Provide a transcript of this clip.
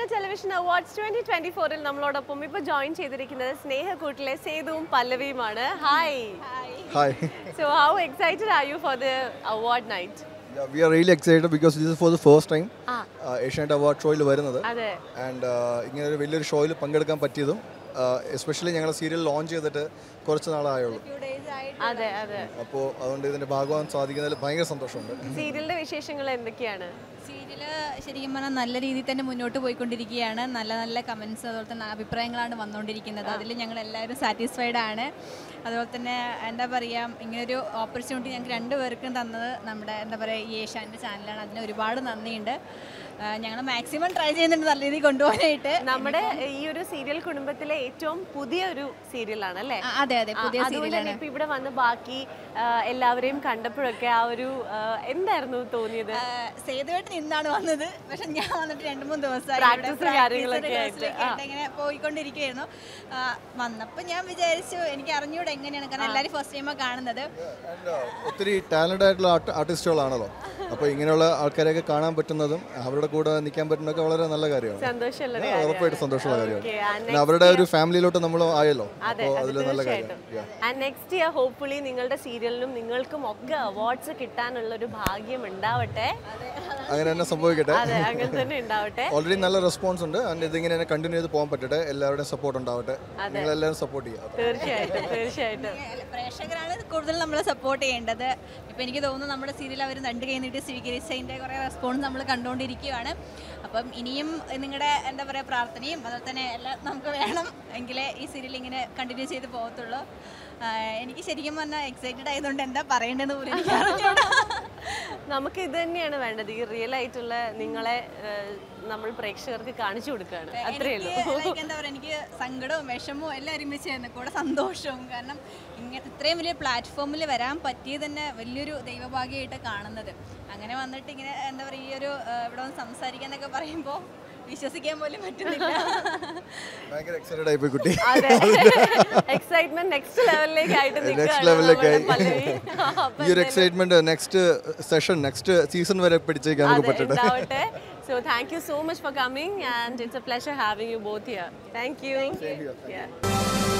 Television awards twenty twenty ഫോറിൽ നമ്മളോടൊപ്പം ഇപ്പൊ ജോയിൻ ചെയ്തിരിക്കുന്നത് സ്നേഹക്കൂട്ടിലെ സേതുവും പല്ലവിയുമാണ് hi Hi. So how excited are you for the award night Yeah, we are really excited because this is for the first time ആ uh, ഏഷ്യാനെറ്റ് അവാർഡ് ഷോയിൽ വരുന്നത് അതെ ആൻഡ് ഇങ്ങനെ ഒരു വലിയൊരു ഷോയിൽ പങ്കെടുക്കാൻ പറ്റിയതും എസ്പെഷ്യലി ഞങ്ങൾ സീരിയൽ ലോഞ്ച് ചെയ്തിട്ട് കുറച്ച് നാളായുള്ളൂ അതെ അതെ അപ്പോൾ അതുകൊണ്ട് ഇതിൻ്റെ ഭാഗമാകാൻ സാധിക്കുന്നതിൽ ഭയങ്കര സന്തോഷമുണ്ട് സീരിയലിന്റെ വിശേഷങ്ങൾ എന്തൊക്കെയാണ് സീരിയല് ശരിക്കും പറഞ്ഞാൽ നല്ല രീതിയിൽ തന്നെ മുന്നോട്ട് പോയിക്കൊണ്ടിരിക്കുകയാണ് നല്ല നല്ല കമൻസ് അതുപോലെ തന്നെ അഭിപ്രായങ്ങളാണ് വന്നുകൊണ്ടിരിക്കുന്നത് അതിൽ ഞങ്ങൾ എല്ലാവരും സാറ്റിസ്ഫൈഡ് ആണ് അതുപോലെ തന്നെ എന്താ പറയുക ഇങ്ങനൊരു ഓപ്പർച്യൂണിറ്റി ഞങ്ങൾക്ക് രണ്ടുപേർക്കും തന്നത് നമ്മുടെ എന്താ പറയുക ഈ ഏഷ്യാൻ്റെ ചാനലാണ് അതിന് ഒരുപാട് നന്ദിയുണ്ട് ഞങ്ങൾ മാക്സിമം ട്രൈ ചെയ്യുന്നുണ്ട് നല്ല രീതിയിൽ കൊണ്ടുപോകാനായിട്ട് നമ്മുടെ ഈ ഒരു സീരിയൽ കുടുംബത്തിലെ ഏറ്റവും പുതിയ ഒരു സീരിയലാണ് അല്ലേ ആ, അതെ അതെ പുതിയ ആ, അതുകൊണ്ട് സീരിയലാണ് തന്നെ ഇപ്പൊ ഇവിടെ വന്ന് ബാക്കി ആ, എല്ലാവരെയും കണ്ടപ്പോഴൊക്കെ ആ ഒരു ആ, എന്തായിരുന്നു തോന്നിയത് സേതുവായിട്ട് നിന്നാണ് വന്നത് പക്ഷെ ഞാൻ വന്നിട്ട് രണ്ട് മൂന്ന് ദിവസമായി Practice ഇവിടെ കാര്യങ്ങളൊക്കെ practice, ആയിട്ട്. rehearsal ഒക്കെ ആയിട്ട് ഇങ്ങനെ പോയിക്കൊണ്ടിരിക്കുകയായിരുന്നു ആ, വന്നപ്പോൾ ഞാൻ വിചാരിച്ചു എനിക്ക് അറിഞ്ഞൂടെ എങ്ങനെയാണ് കാരണം എല്ലാവരും ഫസ്റ്റ് ടൈമാണ് കാണുന്നത് ആൻഡ് ഒത്തിരി ടാലൻ്റ് ആയിട്ടുള്ള ആർട്ടിസ്റ്റുകളാണല്ലോ അപ്പോൾ ഇങ്ങനെയുള്ള ആൾക്കാരെയൊക്കെ കാണാൻ പറ്റുന്നതും അവരുടെ കൂടെ നിൽക്കാൻ പറ്റുന്നതൊക്കെ വളരെ നല്ല കാര്യമാണ് സന്തോഷമുള്ള ഒരു ആ, കാര്യമാണ്. ഉറപ്പായിട്ടും സന്തോഷമുള്ള കാര്യമാണ് Okay, and പിന്നെ അവരുടെ ഒരു ഫാമിലിയിലോട്ട് നമ്മൾ ആയല്ലോ അതെ അപ്പോൾ അത് അതിൽ നല്ല തീർച്ചയായിട്ടും കാര്യമാണ് ആൻഡ് നെക്സ്റ്റ് ഇയർ ഹോപ്പ്ഫുള്ളി നിങ്ങളുടെ സീരിയലിനും നിങ്ങൾക്കും ഒക്കെ അവാർഡ്സ് കിട്ടാനുള്ള ഒരു ഭാഗ്യം ഉണ്ടാവട്ടെ അങ്ങനെ തന്നെ സംഭവിക്കട്ടെ അതെ അങ്ങനെ തന്നെ ഉണ്ടാവട്ടെ ഓൾറെഡി നല്ല റെസ്പോൺസ് ഉണ്ട് ആൻഡ് ഇതിങ്ങനെ തന്നെ കണ്ടിന്യൂ ചെയ്ത് പോകാൻ പറ്റട്ടെ എല്ലാവരുടെയും സപ്പോർട്ട് ഉണ്ടാവട്ടെ നിങ്ങളെല്ലാവരും സപ്പോർട്ട് ചെയ്യുക തീർച്ചയായിട്ടും തീർച്ചയായിട്ടും അല്ല, പ്രേക്ഷകരാണ് കൂടുതൽ നമ്മളെ സപ്പോർട്ട് ചെയ്യേണ്ടത് ഇപ്പം എനിക്ക് തോന്നുന്നു നമ്മുടെ സീരിയൽ അവർ രണ്ട് കൈ നീട്ടി സ്വീകരിച്ചതിൻ്റെ കുറേ റെസ്പോൺസ് നമ്മൾ കണ്ടുകൊണ്ടിരിക്കുകയാണ് അപ്പം ഇനിയും നിങ്ങളുടെ എന്താ പറയുക പ്രാർത്ഥനയും അതുപോലെ തന്നെ എല്ലാം നമുക്ക് വേണം എങ്കിലേ ഈ സീരിയൽ ഇങ്ങനെ കണ്ടിന്യൂ ചെയ്ത് പോകത്തുള്ളൂ ആ, എനിക്ക് ശരിക്കും പറഞ്ഞാൽ എക്സൈറ്റഡ് ആയതുകൊണ്ട് എന്താ പറയേണ്ടതെന്ന് പോലും എനിക്ക് അറിഞ്ഞൂടാ. നമുക്ക് ഇത് തന്നെയാണ് വേണ്ടത് ഈ റിയൽ ആയിട്ടുള്ള നിങ്ങളെ ഏഹ്, നമ്മൾ പ്രേക്ഷകർക്ക് കാണിച്ചു കൊടുക്കുകയാണ് അത്രേ ഉള്ളൂ എനിക്ക് like എന്താ പറയുക എനിക്ക് സങ്കടവും വിഷമവും എല്ലാം ഒരുമിച്ച് തന്നെ കൂടെ സന്തോഷവും കാരണം ഇങ്ങനെ ഇത്രയും വലിയ പ്ലാറ്റ്ഫോമിൽ വരാൻ പറ്റിയത് തന്നെ വലിയൊരു ദൈവഭാഗ്യമായിട്ട് കാണുന്നത് അങ്ങനെ വന്നിട്ട് ഇങ്ങനെ എന്താ പറയുക ഈ ഒരു ആ, ഇവിടെ വന്ന് സംസാരിക്കാന്നൊക്കെ പറയുമ്പോൾ വിശ്വസിക്കാൻ പോലും പറ്റുന്നില്ല ഭയങ്കര എക്സൈറ്റഡ് ആയിപ്പോയി കുട്ടി അതെ എക്സൈറ്റ്മെന്റ് നെക്സ്റ്റ് ലെവലിലേക്ക് ആയിട്ട് നെക്സ്റ്റ് നിൽക്കുകയാണ് ലെവലിലേക്കായി നമ്മുടെ പല്ലവി. അപ്പൊ ഈ ഒരു excitement next session next season വരെ പിടിച്ചേക്കാൻ നമുക്ക് അതെ, പറ്റട്ടെ ഉണ്ടാവട്ടെ so thank you so much for coming and it's a pleasure having you both here thank U